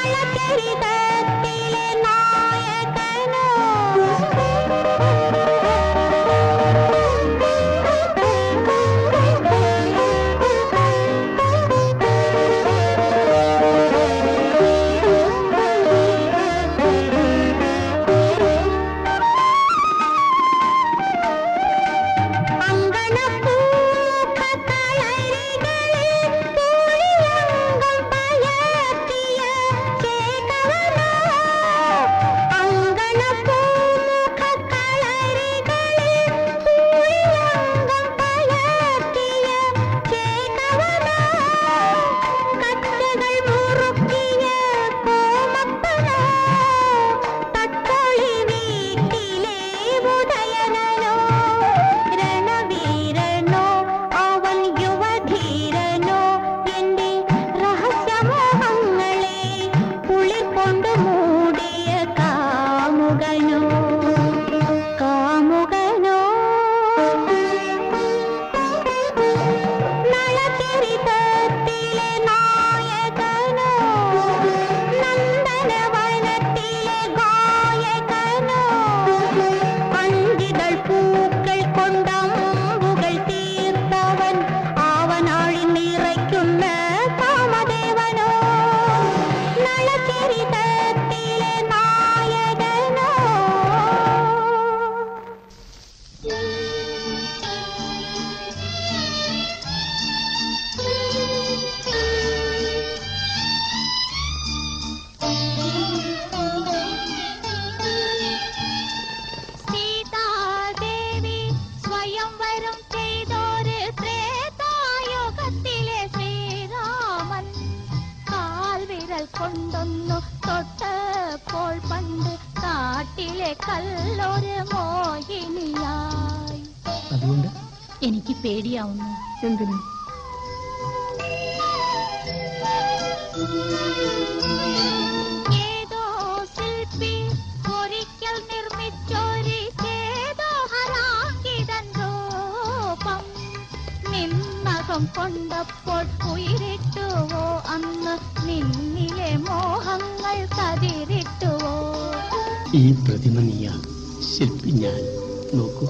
നളചരിതത്തിലെ നായകനോ അങ്കണപ്പൂക്കളരികളിൽ പൂഴിയങ്കം പയർത്തിയ ചേകവനോ അങ്കണപ്പൂമുഖക്കളരികളിൽ പൂഴിയങ്കം പയർത്തിയ ചേകവനോ കച്ചകൾ മുറുക്കിയ കോമപ്പനോ തട്ടൊളി വീട്ടിലെ ഉദയനനോ രണവീരനോ അവൻ യുവധീരനോ എന്റെ രഹസ്യമോഹങ്ങളെ കുളിർ കൊണ്ട് മൂടിയ കാമുകനോ കാമുകനോ നളചരിതത്തിലെ നായകനോ നന്ദനവനത്തിലെ ഗായകനോ അഞ്ചിതൾ പൂക്കൾ കൊണ്ടമ്പുകൾ തീർത്തവൻ അവനാഴി നിറയ്ക്കുന്ന കാമദേവനോ നളചരിതത്തിലെ നായകനോ സീതാദേവി സ്വയംവരം ചെയ്തോര് ത്രേതായുഗത്തിലെ ശ്രീരാമൻ കാൽവിരൽ കൊണ്ടൊന്നു തൊട്ടപ്പോൾ പണ്ട് കാട്ടിലെ കല്ലൊരു മോഹിനിയായി അതുകൊണ്ട് എനിക്ക് പേടിയാവുന്നു എന്തിനു ഏതോ ശില്പി ഒരിക്കൽ നിർമ്മിച്ചൊരു ചേതോഹരാങ്കിതൻ രൂപം നിന്നകം കൊണ്ടപ്പോൾ ഉയരിട്ടുവോ അന്ന് നിന്നിലെ മോഹങ്ങൾ കതിരിട്ടുവോ ഈ പ്രതിമ നീയാ ശില്പി ഞാൻ നോക്കൂ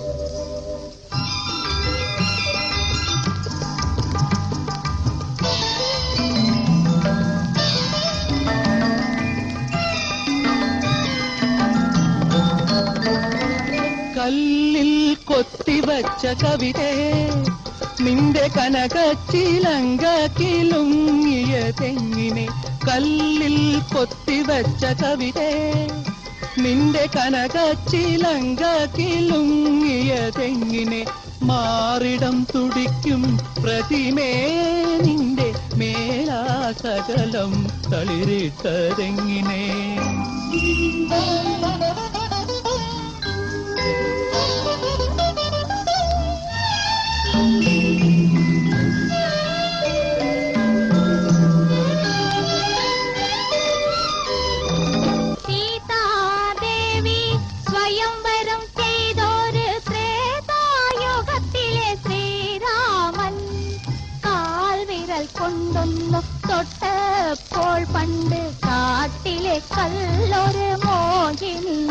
കല്ലിൽ കൊത്തിവച്ച കവിതേ നിന്റെ കനകച്ചിലങ്ക കിലുങ്ങിയ തെങ്ങിനെ കല്ലിൽ കൊത്തിവച്ച കവിതേ നിന്റെ കനകച്ചിലങ്ക കിലുങ്ങിയ തെങ്ങിനെ മാറിടം തുടിക്കും പ്രതിമേ നിന്റെ മേലാസകലം തളിരിട്ടതെങ്ങിനെ സീതാദേവി സ്വയംവരം ചെയ്തോര് ത്രേതായുഗത്തിലെ ശ്രീരാമൻ കാൽവിരൽ കൊണ്ടൊന്നു തൊട്ടപ്പോൾ പണ്ട് കാട്ടിലെ കല്ലൊരു മോഹിനി